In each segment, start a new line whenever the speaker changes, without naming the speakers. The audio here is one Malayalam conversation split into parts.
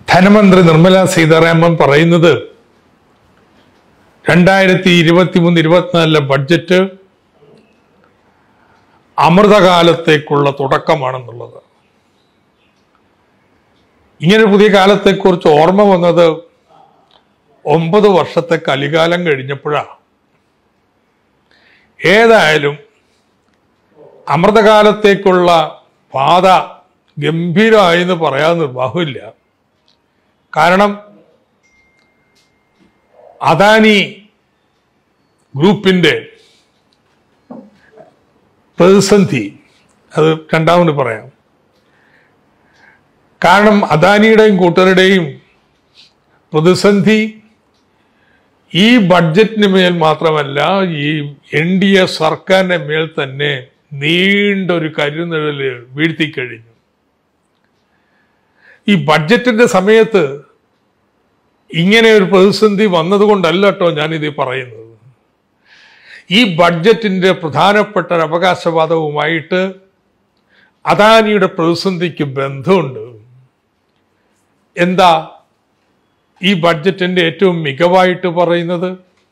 ധനമന്ത്രി നിർമ്മല സീതാരാമൻ പറയുന്നത് രണ്ടായിരത്തി ഇരുപത്തി മൂന്ന് ഇരുപത്തിനാലിലെ ബഡ്ജറ്റ് അമൃതകാലത്തേക്കുള്ള തുടക്കമാണെന്നുള്ളത് ഇങ്ങനെ ഒരു പുതിയ കാലത്തെക്കുറിച്ച് ഓർമ്മ വന്നത് ഒമ്പത് വർഷത്തെ കലികാലം കഴിഞ്ഞപ്പോഴാണ് ഏതായാലും അമൃതകാലത്തേക്കുള്ള പാത ഗംഭീരമായി എന്ന് പറയാൻ നിർവാഹമില്ല കാരണം അദാനി ഗ്രൂപ്പിന്റെ പ്രതിസന്ധി അത് രണ്ടാമത് പറയാം കാരണം അദാനിയുടെയും കൂട്ടരുടെയും പ്രതിസന്ധി ഈ ബഡ്ജറ്റിന് മേൽ മാത്രമല്ല ഈ എൻ ഡി എ സർക്കാരിന്റെ മേൽ തന്നെ നീണ്ടൊരു കരുനിഴല് വീഴ്ത്തിക്കഴിഞ്ഞു ഈ ബഡ്ജറ്റിന്റെ സമയത്ത് ഇങ്ങനെ ഒരു പ്രതിസന്ധി വന്നതുകൊണ്ടല്ല കേട്ടോ ഞാനിത് പറയുന്നത് ഈ ബഡ്ജറ്റിന്റെ പ്രധാനപ്പെട്ട ഒരു അവകാശവാദവുമായിട്ട് അദാനിയുടെ പ്രതിസന്ധിക്ക് ബന്ധമുണ്ട് എന്താ ഈ ബഡ്ജറ്റിന്റെ ഏറ്റവും മികവായിട്ട് പറയുന്നത്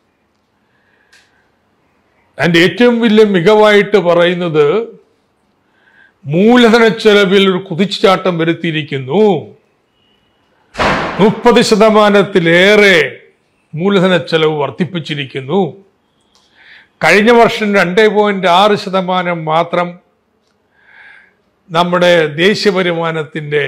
അതിന്റെ ഏറ്റവും വലിയ മികവായിട്ട് പറയുന്നത് മൂലധന ചെലവിൽ ഒരു കുതിച്ചുചാട്ടം വരുത്തിയിരിക്കുന്നു മുപ്പത് ശതമാനത്തിലേറെ മൂലധന ചെലവ് വർദ്ധിപ്പിച്ചിരിക്കുന്നു കഴിഞ്ഞ വർഷം രണ്ടേ പോയിന്റ് ആറ് ശതമാനം മാത്രം നമ്മുടെ ദേശീയ വരുമാനത്തിന്റെ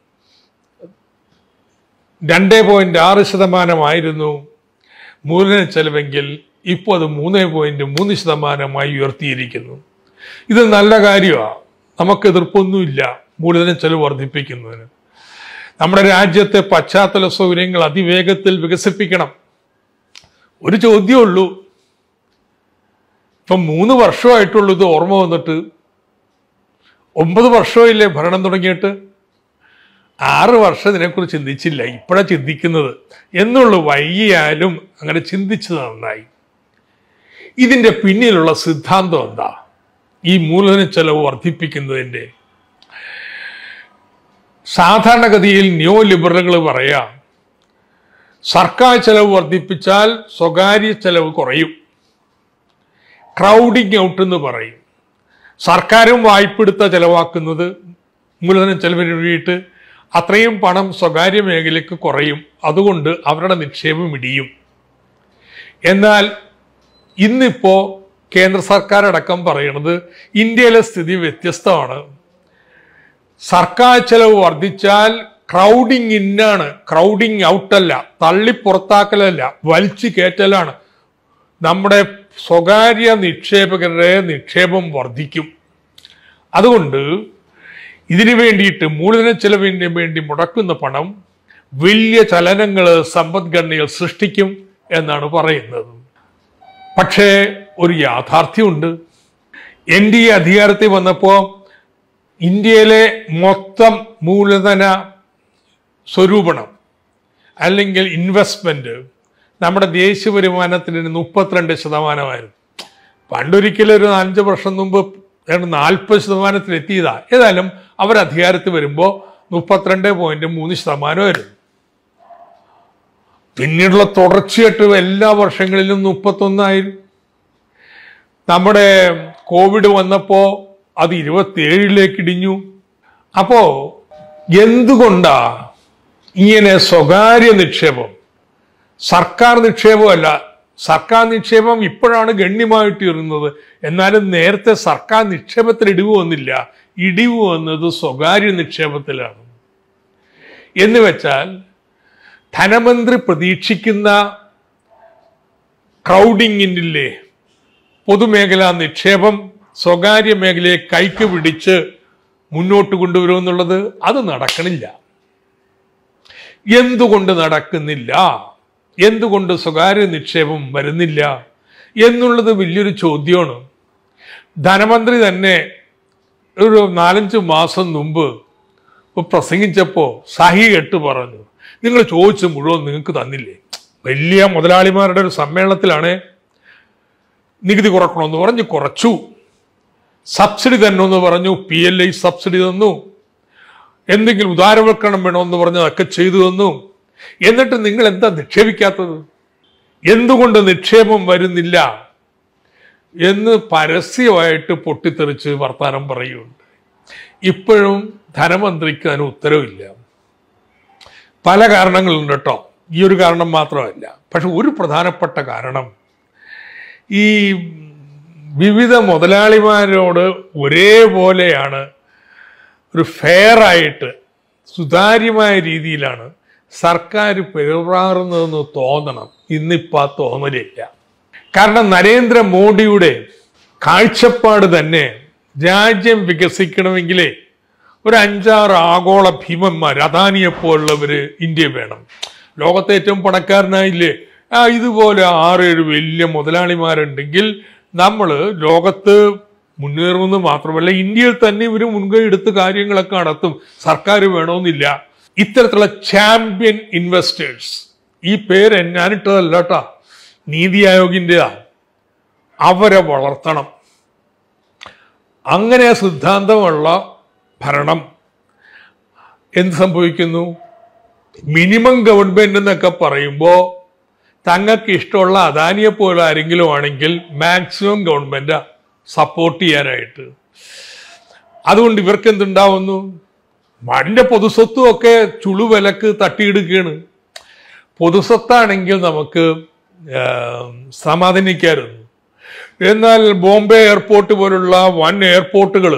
രണ്ടേ പോയിന്റ് ആറ് ശതമാനമായിരുന്നു മൂലധന ചെലവെങ്കിൽ ഇപ്പോൾ അത് മൂന്ന് പോയിന്റ് മൂന്ന് ശതമാനമായി ഉയർത്തിയിരിക്കുന്നു ഇത് നല്ല കാര്യമാണ് നമുക്ക് എതിർപ്പൊന്നുമില്ല മൂലധന ചെലവ് വർദ്ധിപ്പിക്കുന്നതിന് നമ്മുടെ രാജ്യത്തെ പശ്ചാത്തല സൗകര്യങ്ങൾ അതിവേഗത്തിൽ വികസിപ്പിക്കണം ഒരു ചോദ്യമുള്ളൂ ഇപ്പം മൂന്ന് വർഷമായിട്ടുള്ളൂ ഇത് ഓർമ്മ വന്നിട്ട് ഒമ്പത് വർഷമില്ലേ ഭരണം തുടങ്ങിയിട്ട് ആറ് വർഷം ഇതിനെക്കുറിച്ച് ചിന്തിച്ചില്ല ഇപ്പോഴാണ് ചിന്തിക്കുന്നത് എന്നുള്ളൂ വൈകിയാലും അങ്ങനെ ചിന്തിച്ചത് നന്നായി ഇതിന്റെ പിന്നിലുള്ള സിദ്ധാന്തം എന്താ ഈ മൂലധന ചെലവ് വർദ്ധിപ്പിക്കുന്നതിന്റെ സാധാരണഗതിയിൽ ന്യൂ ലിബറലുകൾ പറയാം സർക്കാർ ചെലവ് വർദ്ധിപ്പിച്ചാൽ സ്വകാര്യ ചെലവ് കുറയും ക്രൗഡിങ് ഔട്ട് എന്ന് പറയും സർക്കാരും വായ്പെടുത്ത ചെലവാക്കുന്നത് മൂലധന ചെലവിന് വേണ്ടിയിട്ട് അത്രയും പണം സ്വകാര്യ മേഖലയ്ക്ക് കുറയും അതുകൊണ്ട് അവരുടെ നിക്ഷേപം ഇടിയും എന്നാൽ ഇന്നിപ്പോ കേന്ദ്ര സർക്കാർ അടക്കം പറയുന്നത് ഇന്ത്യയിലെ സ്ഥിതി വ്യത്യസ്തമാണ് സർക്കാർ ചെലവ് വർദ്ധിച്ചാൽ ക്രൗഡിങ് ഇന്നാണ് ക്രൗഡിങ് ഔട്ടല്ല തള്ളി പുറത്താക്കലല്ല വലിച്ചു കയറ്റലാണ് നമ്മുടെ സ്വകാര്യ നിക്ഷേപകരുടെ നിക്ഷേപം വർദ്ധിക്കും അതുകൊണ്ട് ഇതിനു വേണ്ടിയിട്ട് മൂലധന ചെലവിന് വേണ്ടി മുടക്കുന്ന പണം വലിയ ചലനങ്ങൾ സമ്പദ്ഘടനയിൽ സൃഷ്ടിക്കും എന്നാണ് പറയുന്നത് പക്ഷേ ഒരു യാഥാർത്ഥ്യമുണ്ട് എൻ ഡി എ അധികാരത്തിൽ വന്നപ്പോൾ ഇന്ത്യയിലെ മൊത്തം മൂലധന സ്വരൂപണം അല്ലെങ്കിൽ ഇൻവെസ്റ്റ്മെന്റ് നമ്മുടെ ദേശീയ വരുമാനത്തിന് മുപ്പത്തിരണ്ട് ശതമാനമായിരുന്നു പണ്ടൊരിക്കലും ഒരു അഞ്ച് വർഷം മുമ്പ് ഏതാണ്ട് നാൽപ്പത് ശതമാനത്തിൽ എത്തിയതാ ഏതായാലും അവർ അധികാരത്തിൽ വരുമ്പോൾ മുപ്പത്തിരണ്ട് പോയിന്റ് മൂന്ന് ശതമാനമായിരുന്നു പിന്നീടുള്ള തുടർച്ചയായിട്ട് എല്ലാ വർഷങ്ങളിലും മുപ്പത്തൊന്നായിരുന്നു നമ്മുടെ കോവിഡ് വന്നപ്പോൾ അത് ഇരുപത്തിയേഴിലേക്ക് ഇടിഞ്ഞു അപ്പോ എന്തുകൊണ്ടാ ഇങ്ങനെ സ്വകാര്യ നിക്ഷേപം സർക്കാർ നിക്ഷേപമല്ല സർക്കാർ നിക്ഷേപം ഇപ്പോഴാണ് ഗണ്യമായിട്ട് ഇരുന്നത് എന്നാലും നേരത്തെ സർക്കാർ നിക്ഷേപത്തിൽ ഇടിവ് വന്നില്ല ഇടിവ് വന്നത് സ്വകാര്യ നിക്ഷേപത്തിലാണ് എന്ന് വെച്ചാൽ ധനമന്ത്രി പ്രതീക്ഷിക്കുന്ന ക്രൗഡിങ്ങിനില്ലേ പൊതുമേഖലാ നിക്ഷേപം സ്വകാര്യ മേഖലയെ കൈക്ക് പിടിച്ച് മുന്നോട്ട് കൊണ്ടുവരുമെന്നുള്ളത് അത് നടക്കണില്ല എന്തുകൊണ്ട് നടക്കുന്നില്ല എന്തുകൊണ്ട് സ്വകാര്യ നിക്ഷേപം വരുന്നില്ല എന്നുള്ളത് വലിയൊരു ചോദ്യമാണ് ധനമന്ത്രി തന്നെ ഒരു നാലഞ്ച് മാസം മുമ്പ് പ്രസംഗിച്ചപ്പോൾ സഹി കെട്ട് പറഞ്ഞു നിങ്ങൾ ചോദിച്ച മുഴുവൻ നിങ്ങൾക്ക് തന്നില്ലേ വലിയ മുതലാളിമാരുടെ ഒരു സമ്മേളനത്തിലാണ് നികുതി കുറക്കണമെന്ന് പറഞ്ഞ് കുറച്ചു സബ്സിഡി തന്നെന്ന് പറഞ്ഞു പി എൽ ഐ സബ്സിഡി തന്നു എന്തെങ്കിലും ഉദാരവൽക്കരണം വേണമെന്ന് പറഞ്ഞ് അതൊക്കെ ചെയ്തു തന്നു എന്നിട്ട് നിങ്ങൾ എന്താ നിക്ഷേപിക്കാത്തത് എന്തുകൊണ്ട് നിക്ഷേപം വരുന്നില്ല എന്ന് പരസ്യമായിട്ട് പൊട്ടിത്തെറിച്ച് വർത്താനം പറയുന്നുണ്ട് ഇപ്പോഴും ധനമന്ത്രിക്ക് അതിന് ഉത്തരവില്ല പല കാരണങ്ങളുണ്ട് കേട്ടോ ഈ ഒരു കാരണം മാത്രമല്ല പക്ഷെ ഒരു പ്രധാനപ്പെട്ട കാരണം ഈ വിവിധ മുതലാളിമാരോട് ഒരേപോലെയാണ് ഒരു ഫെയറായിട്ട് സുതാര്യമായ രീതിയിലാണ് സർക്കാർ പെരുമാറുന്നതെന്ന് തോന്നണം ഇന്നിപ്പോൾ ആ തോന്നലില്ല കാരണം നരേന്ദ്രമോദിയുടെ കാഴ്ചപ്പാട് തന്നെ രാജ്യം വികസിക്കണമെങ്കിലേ ഒരു അഞ്ചാറ് ആഗോള ഭീമന്മാർ അദാനിയെ പോലുള്ളവര് ഇന്ത്യ വേണം ലോകത്തെ ഏറ്റവും പണക്കാരനായില്ലേ ആ ഇതുപോലെ ആറേഴ് വലിയ മുതലാളിമാരുണ്ടെങ്കിൽ നമ്മൾ ലോകത്ത് മുന്നേറുമെന്ന് മാത്രമല്ല ഇന്ത്യയിൽ തന്നെ ഇവർ മുൻകൈ എടുത്ത് കാര്യങ്ങളൊക്കെ നടത്തും സർക്കാർ വേണമെന്നില്ല ഇത്തരത്തിലുള്ള ചാമ്പ്യൻ ഇൻവെസ്റ്റേഴ്സ് ഈ പേര് ഞാനിട്ടതല്ല കേട്ടാ നീതി ആയോഗിൻ്റെ അവരെ വളർത്തണം അങ്ങനെ സിദ്ധാന്തമുള്ള ഭരണം എന്ത് സംഭവിക്കുന്നു മിനിമം ഗവൺമെന്റ് എന്നൊക്കെ പറയുമ്പോൾ തങ്ങൾക്ക് ഇഷ്ടമുള്ള അദാനിയെ പോലെ ആരെങ്കിലും ആണെങ്കിൽ മാക്സിമം ഗവൺമെന്റ് സപ്പോർട്ട് ചെയ്യാനായിട്ട് അതുകൊണ്ട് ഇവർക്ക് എന്തുണ്ടാവുന്നു മടിന്റെ പൊതുസ്വത്തും ഒക്കെ ചുളുവിലക്ക് തട്ടിയെടുക്കുകയാണ് പൊതുസ്വത്താണെങ്കിൽ നമുക്ക് ആ, സമാധാനിക്കായിരുന്നു എന്നാൽ ബോംബെ എയർപോർട്ട് പോലുള്ള വൻ എയർപോർട്ടുകൾ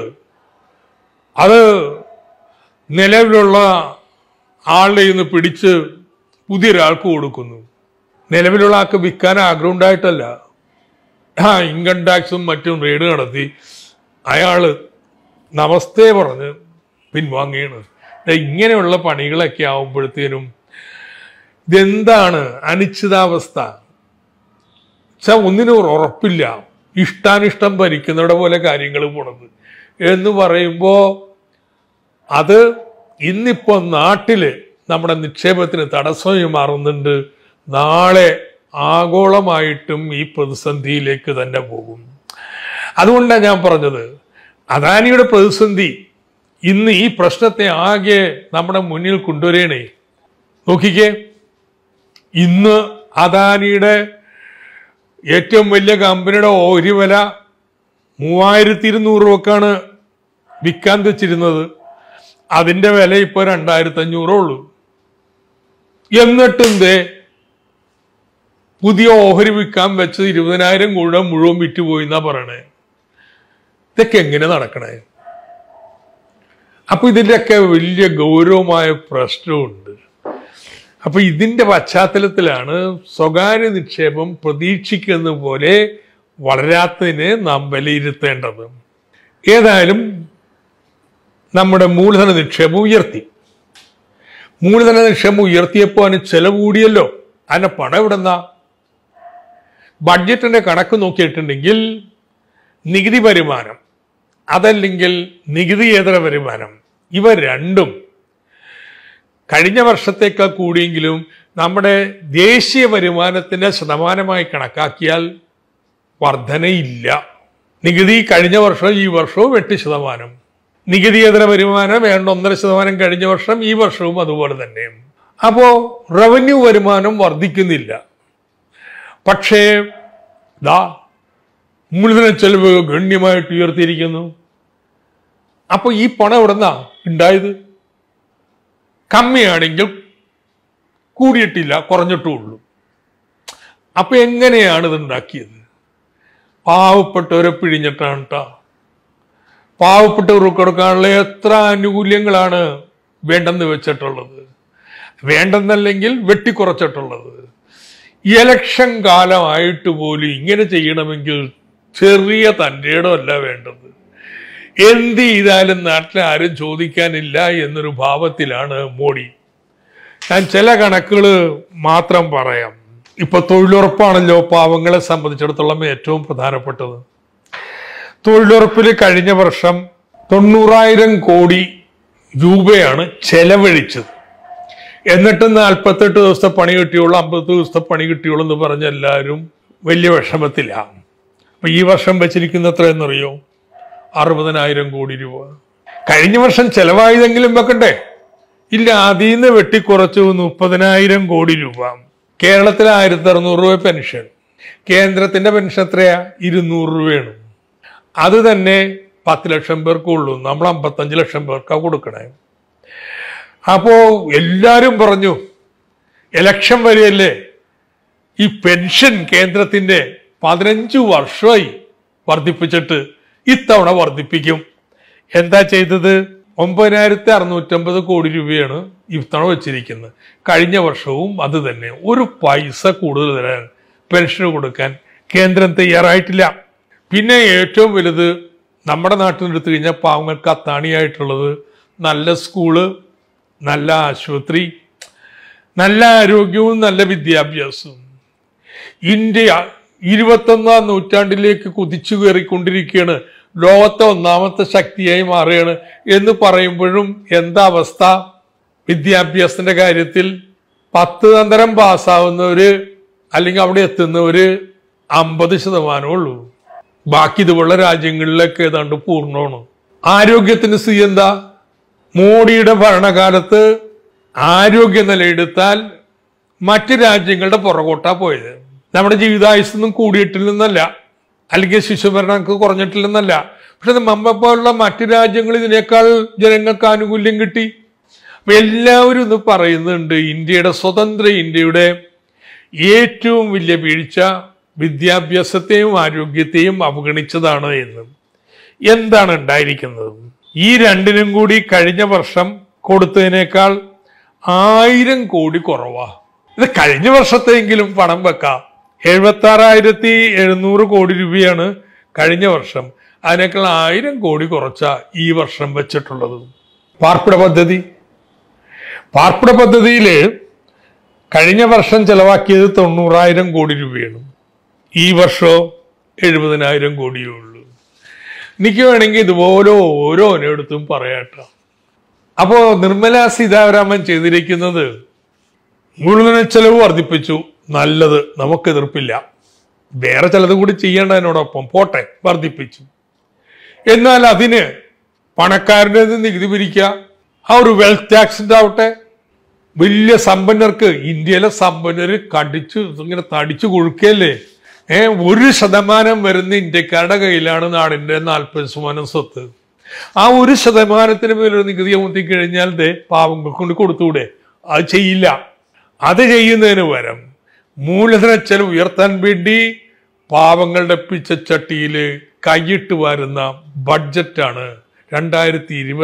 അത് നിലവിലുള്ള ആളുടെ നിന്ന് പിടിച്ച് പുതിയൊരാൾക്ക് കൊടുക്കുന്നു നിലവിലുള്ള ആൾക്ക് വിൽക്കാൻ ആഗ്രഹം ഉണ്ടായിട്ടല്ല ആ ഇൻകം ടാക്സും മറ്റും റെയ്ഡ് നടത്തി അയാള് നമസ്തേ പറഞ്ഞ് പിൻവാങ്ങിയാണ് ദേ ഇങ്ങനെയുള്ള പണികളൊക്കെ ആവുമ്പോഴത്തേനും ഇതെന്താണ് അനിശ്ചിതാവസ്ഥ വെച്ചാൽ ഒന്നിനും ഒരു ഉറപ്പില്ല ഇഷ്ടാനിഷ്ടം ഭരിക്കുന്നവിടെ പോലെ കാര്യങ്ങൾ പോണത് എന്ന് പറയുമ്പോൾ അത് ഇന്നിപ്പോ നാട്ടില് നമ്മുടെ നിക്ഷേപത്തിന് തടസ്സമായി മാറുന്നുണ്ട് നാളെ ആഗോളമായിട്ടും ഈ പ്രതിസന്ധിയിലേക്ക് തന്നെ പോകും അതുകൊണ്ടാണ് ഞാൻ പറഞ്ഞത് അദാനിയുടെ പ്രതിസന്ധി ഇന്ന് ഈ പ്രശ്നത്തെ ആകെ നമ്മുടെ മുന്നിൽ കൊണ്ടുവരേണേ നോക്കിക്കേ ഇന്ന് അദാനിയുടെ ഏറ്റവും വലിയ കമ്പനിയുടെ ഓഹരി വില മൂവായിരത്തി ഇരുന്നൂറ് രൂപക്കാണ് വിൽക്കാൻ വെച്ചിരുന്നത് അതിന്റെ വില ഇപ്പൊ രണ്ടായിരത്തി അഞ്ഞൂറേ ഉള്ളൂ എന്നിട്ടും ദേ പുതിയ ഓഹരി വിൽക്കാൻ വെച്ചത് ഇരുപതിനായിരം കൂടെ മുഴുവൻ വിറ്റുപോയി എന്നാ പറയണേ ഇതൊക്കെ എങ്ങനെ നടക്കണേ അപ്പൊ ഇതിന്റെയൊക്കെ വലിയ ഗൗരവമായ പ്രശ്നമുണ്ട് അപ്പൊ ഇതിന്റെ പശ്ചാത്തലത്തിലാണ് സ്വകാര്യ നിക്ഷേപം പ്രതീക്ഷിക്കുന്ന പോലെ വളരാത്തതിനെ നാം വിലയിരുത്തേണ്ടത് ഏതായാലും നമ്മുടെ മൂലധന നിക്ഷേപം ഉയർത്തി മൂലധന നിക്ഷേപം ഉയർത്തിയപ്പോൾ അതിന് ചെലവ് കൂടിയല്ലോ അതിന്റെ പണം എവിടെന്നാ ബഡ്ജറ്റിന്റെ കണക്ക് നോക്കിയിട്ടുണ്ടെങ്കിൽ നികുതി വരുമാനം അതല്ലെങ്കിൽ നികുതിയേതര വരുമാനം ഇവ രണ്ടും കഴിഞ്ഞ വർഷത്തേക്കാൾ കൂടിയെങ്കിലും നമ്മുടെ ദേശീയ വരുമാനത്തിന്റെ ശതമാനമായി കണക്കാക്കിയാൽ വർധനയില്ല നികുതി കഴിഞ്ഞ വർഷവും ഈ വർഷവും എട്ട് ശതമാനം നികുതിയേതര വരുമാനം വേണ്ട ഒന്നര ശതമാനം കഴിഞ്ഞ വർഷം ഈ വർഷവും അതുപോലെ തന്നെ അപ്പോ റവന്യൂ വരുമാനം വർദ്ധിക്കുന്നില്ല പക്ഷേ ദാ മൂലധന ചെലവ് ഗണ്യമായിട്ട് ഉയർത്തിയിരിക്കുന്നു അപ്പൊ ഈ പണം എവിടെന്നാ ഉണ്ടായത് കമ്മിയാണെങ്കിൽ കൂടിയിട്ടില്ല കുറഞ്ഞിട്ടുള്ളൂ അപ്പൊ എങ്ങനെയാണ് ഇത് ഉണ്ടാക്കിയത് പാവപ്പെട്ടവരെ പിഴിഞ്ഞിട്ടാണ് കേട്ടോ പാവപ്പെട്ടവർക്ക് കൊടുക്കാനുള്ള എത്ര ആനുകൂല്യങ്ങളാണ് വേണ്ടെന്ന് വെച്ചിട്ടുള്ളത് വേണ്ടെന്നല്ലെങ്കിൽ വെട്ടിക്കുറച്ചിട്ടുള്ളത് ഇലക്ഷൻ കാലമായിട്ട് പോലും ഇങ്ങനെ ചെയ്യണമെങ്കിൽ ചെറിയ തൻ്റെ ഇടമല്ല വേണ്ടത് എന്ത് ചെയ്താലും നാട്ടിൽ ആരും ചോദിക്കാനില്ല എന്നൊരു ഭാവത്തിലാണ് മോഡി ഞാൻ ചില കണക്കുകൾ മാത്രം പറയാം ഇപ്പൊ തൊഴിലുറപ്പാണല്ലോ പാവങ്ങളെ സംബന്ധിച്ചിടത്തോളം ഏറ്റവും പ്രധാനപ്പെട്ടത് തൊഴിലുറപ്പിൽ കഴിഞ്ഞ വർഷം തൊണ്ണൂറായിരം കോടി രൂപയാണ് ചെലവഴിച്ചത് എന്നിട്ട് നാൽപ്പത്തെട്ട് ദിവസത്തെ പണി കിട്ടിയുള്ളൂ അമ്പത് ദിവസത്തെ പണി കിട്ടിയുള്ളൂ എന്ന് പറഞ്ഞ എല്ലാവരും വലിയ വിഷമത്തിലാണ് അപ്പൊ ഈ വർഷം വെച്ചിരിക്കുന്ന എത്രയെന്നറിയോ അറുപതിനായിരം കോടി രൂപ കഴിഞ്ഞ വർഷം ചെലവായതെങ്കിലും വെക്കണ്ടേ ഇല്ല അതിൽ നിന്ന് വെട്ടിക്കുറച്ചു മുപ്പതിനായിരം കോടി രൂപ കേരളത്തിൽ ആയിരത്തി അറുന്നൂറ് രൂപ പെൻഷൻ കേന്ദ്രത്തിന്റെ പെൻഷൻ എത്രയാ ഇരുന്നൂറ് രൂപയാണ് അത് തന്നെ പത്ത് ലക്ഷം പേർക്കുള്ളൂ നമ്മൾ അമ്പത്തഞ്ച് ലക്ഷം പേർക്കാ കൊടുക്കണേ അപ്പോ എല്ലാരും പറഞ്ഞു ഇലക്ഷൻ വരെയല്ലേ ഈ പെൻഷൻ കേന്ദ്രത്തിന്റെ പതിനഞ്ചു വർഷമായി വർദ്ധിപ്പിച്ചിട്ട് ഇത്തവണ വർദ്ധിപ്പിക്കും എന്താ ചെയ്തത് ഒമ്പതിനായിരത്തി അറുന്നൂറ്റമ്പത് കോടി രൂപയാണ് ഇത്തവണ വെച്ചിരിക്കുന്നത് കഴിഞ്ഞ വർഷവും അത് തന്നെ ഒരു പൈസ കൂടുതൽ തരാൻ പെൻഷന് കൊടുക്കാൻ കേന്ദ്രം തയ്യാറായിട്ടില്ല പിന്നെ ഏറ്റവും വലുത് നമ്മുടെ നാട്ടിൽ നിന്ന് എടുത്തു കഴിഞ്ഞാൽ പാവങ്ങൾക്ക് അത്താണിയായിട്ടുള്ളത് നല്ല സ്കൂള് നല്ല ആശുപത്രി നല്ല ആരോഗ്യവും നല്ല വിദ്യാഭ്യാസവും ഇന്ത്യ ഇരുപത്തൊന്നാം നൂറ്റാണ്ടിലേക്ക് കുതിച്ചു കയറിക്കൊണ്ടിരിക്കുകയാണ് ലോകത്തെ ഒന്നാമത്തെ ശക്തിയായി മാറുകയാണ് എന്ന് പറയുമ്പോഴും എന്താ അവസ്ഥ വിദ്യാഭ്യാസത്തിന്റെ കാര്യത്തിൽ പത്ത് തന്തരം പാസ്സാവുന്നവര് അല്ലെങ്കിൽ അവിടെ എത്തുന്നവര് അമ്പത് ശതമാനമേ ഉള്ളൂ ബാക്കി ഇതുപോലുള്ള രാജ്യങ്ങളിലൊക്കെ ഏതാണ്ട് പൂർണ്ണമാണ് ആരോഗ്യത്തിന് സ്ഥിതി എന്താ മോഡിയുടെ ഭരണകാലത്ത് ആരോഗ്യ നിലയെടുത്താൽ മറ്റ് രാജ്യങ്ങളുടെ പുറകോട്ടാ പോയത് നമ്മുടെ ജീവിതായുസൊന്നും കൂടിയിട്ടില്ലെന്നല്ല അല്ലെങ്കിൽ ശിശുമരണക്ക് കുറഞ്ഞിട്ടില്ലെന്നല്ല പക്ഷെ നമ്മെ പോലുള്ള മറ്റ് രാജ്യങ്ങൾ ഇതിനേക്കാൾ ജനങ്ങൾക്ക് ആനുകൂല്യം കിട്ടി അപ്പൊ എല്ലാവരും ഇന്ന് പറയുന്നുണ്ട് ഇന്ത്യയുടെ സ്വതന്ത്ര ഇന്ത്യയുടെ ഏറ്റവും വലിയ വീഴ്ച വിദ്യാഭ്യാസത്തെയും ആരോഗ്യത്തെയും അവഗണിച്ചതാണ് എന്ന് എന്താണ് ഉണ്ടായിരിക്കുന്നത് ഈ രണ്ടിനും കൂടി കഴിഞ്ഞ വർഷം കൊടുത്തതിനേക്കാൾ ആയിരം കോടി കുറവാ ഇത് കഴിഞ്ഞ വർഷത്തെങ്കിലും പണം വെക്കാം എഴുപത്തി ആറായിരത്തി എഴുന്നൂറ് കോടി രൂപയാണ് കഴിഞ്ഞ വർഷം അതിനേക്കാൾ ആയിരം കോടി കുറച്ച ഈ വർഷം വെച്ചിട്ടുള്ളത് പാർപ്പിട പദ്ധതി പാർപ്പിട പദ്ധതിയില് കഴിഞ്ഞ വർഷം ചെലവാക്കിയത് തൊണ്ണൂറായിരം കോടി രൂപയാണ് ഈ വർഷം എഴുപതിനായിരം കോടിയേ ഉള്ളൂ എനിക്ക് വേണമെങ്കിൽ ഇതുപോലെ ഓരോന്നിടത്തും പറയാട്ടോ അപ്പോ നിർമ്മല സീതാരാമൻ ചെയ്തിരിക്കുന്നത് മൂലധന ചെലവ് വർദ്ധിപ്പിച്ചു നല്ലത് നമുക്ക് എതിർപ്പില്ല വേറെ ചിലത് കൂടി ചെയ്യേണ്ടതിനോടൊപ്പം പോട്ടെ വർദ്ധിപ്പിച്ചു എന്നാൽ അതിന് പണക്കാരൻ്റെ നിന്ന് നികുതി പിരിക്കുക ആ ഒരു വെൽത്ത് ടാക്സിന്റെ ആവട്ടെ വലിയ സമ്പന്നർക്ക് ഇന്ത്യയിലെ സമ്പന്നര് കടിച്ചു ഇങ്ങനെ തടിച്ചു കൊഴുക്കല്ലേ ഏ ഒരു ശതമാനം വരുന്ന ഇന്ത്യക്കാരുടെ കയ്യിലാണ് നാടിന്റെ നാൽപ്പത് ശതമാനം സ്വത്ത് ആ ഒരു ശതമാനത്തിന് മേലൊരു നികുതി അമർത്തി കഴിഞ്ഞാൽ ദേ പാവങ്ങൾക്ക് കൊണ്ട് കൊടുത്തൂടെ അത് ചെയ്യില്ല അത് ചെയ്യുന്നതിന് പകരം മൂലധന ചെലവ് ഉയർത്താൻ വേണ്ടി പാവങ്ങളുടെ പിച്ചച്ചട്ടിയിൽ കൈയിട്ട് വരുന്ന ബഡ്ജറ്റാണ് രണ്ടായിരത്തി ഇരുപത്തി